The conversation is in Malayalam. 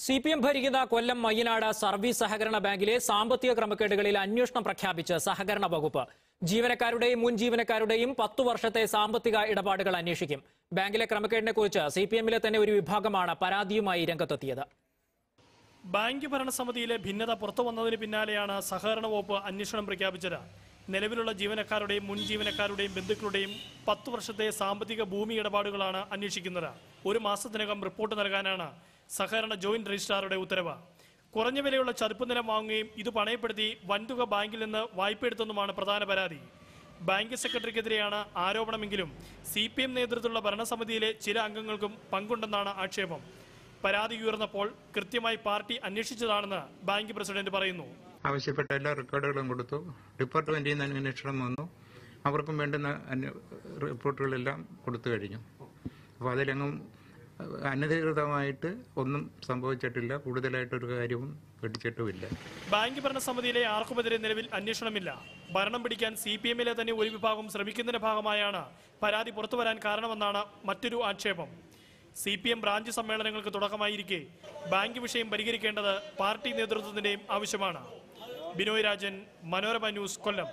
സി പി എം ഭരിക്കുന്ന കൊല്ലം മയ്യനാട് സർവീസ് സഹകരണ ബാങ്കിലെ സാമ്പത്തിക ക്രമക്കേടുകളിൽ അന്വേഷണം പ്രഖ്യാപിച്ച് സഹകരണ വകുപ്പ് ജീവനക്കാരുടെയും മുൻ ജീവനക്കാരുടെയും പത്തു വർഷത്തെ സാമ്പത്തിക ഇടപാടുകൾ അന്വേഷിക്കും ബാങ്കിലെ ക്രമക്കേടിനെക്കുറിച്ച് സി പി എമ്മിലെ തന്നെ ഒരു വിഭാഗമാണ് പരാതിയുമായി രംഗത്തെത്തിയത് ബാങ്ക് ഭരണസമിതിയിലെ ഭിന്നത പുറത്തു വന്നതിന് പിന്നാലെയാണ് സഹകരണ വകുപ്പ് അന്വേഷണം പ്രഖ്യാപിച്ചത് നിലവിലുള്ള ജീവനക്കാരുടെയും മുൻ ജീവനക്കാരുടെയും ബന്ധുക്കളുടെയും പത്തു വർഷത്തെ സാമ്പത്തിക ഭൂമി ഇടപാടുകളാണ് അന്വേഷിക്കുന്നത് ഒരു മാസത്തിനകം റിപ്പോർട്ട് നൽകാനാണ് സഹകരണ ജോയിന്റ് രജിസ്ട്രാറുടെ ഉത്തരവ് കുറഞ്ഞ വിലയുള്ള ചതുപ്പ് നിലം വാങ്ങുകയും ഇത് പണയപ്പെടുത്തി വൻതുക ബാങ്കിൽ നിന്ന് വായ്പയെടുത്തെന്നുമാണ് പ്രധാന പരാതി ബാങ്ക് സെക്രട്ടറിക്കെതിരെയാണ് ആരോപണമെങ്കിലും സി പി എം നേതൃത്വത്തിലുള്ള ഭരണസമിതിയിലെ ചില അംഗങ്ങൾക്കും പങ്കുണ്ടെന്നാണ് ആക്ഷേപം പരാതി ഉയർന്നപ്പോൾ കൃത്യമായി പാർട്ടി അന്വേഷിച്ചതാണെന്ന് ബാങ്ക് പ്രസിഡന്റ് പറയുന്നു ആവശ്യപ്പെട്ട എല്ലാ റെക്കോർഡുകളും കൊടുത്തു ഡിപ്പാർട്ട്മെന്റിൽ നിന്ന് അന്വേഷണം വന്നു അവർക്കും വേണ്ടുന്ന അന്വ- റിപ്പോർട്ടുകളെല്ലാം കൊടുത്തു കഴിഞ്ഞു അപ്പോൾ അതിലെങ്ങും അഹ്, അനധികൃതമായിട്ട് ഒന്നും സംഭവിച്ചിട്ടില്ല കൂടുതലായിട്ടൊരു കാര്യവും പഠിച്ചിട്ടുമില്ല ബാങ്ക് ഭരണസമിതിയിലെ ആർക്കുമെതിരെ നിലവിൽ അന്വേഷണമില്ല ഭരണം പിടിക്കാൻ സി പി എമ്മിലെ തന്നെ ഒരു വിഭാഗം ശ്രമിക്കുന്നതിന്റെ ഭാഗമായാണ് പരാതി പുറത്തുവരാൻ കാരണമെന്നാണ് മറ്റൊരു ആക്ഷേപം സി പി എം ബ്രാഞ്ച് സമ്മേളനങ്ങൾക്ക് തുടക്കമായിരിക്കെ ബാങ്ക് വിഷയം പരിഹരിക്കേണ്ടത് പാർട്ടി നേതൃത്വത്തിന്റെയും ആവശ്യമാണ് ബിനോയ് രാജൻ മനോരമ ന്യൂസ് കൊല്ലം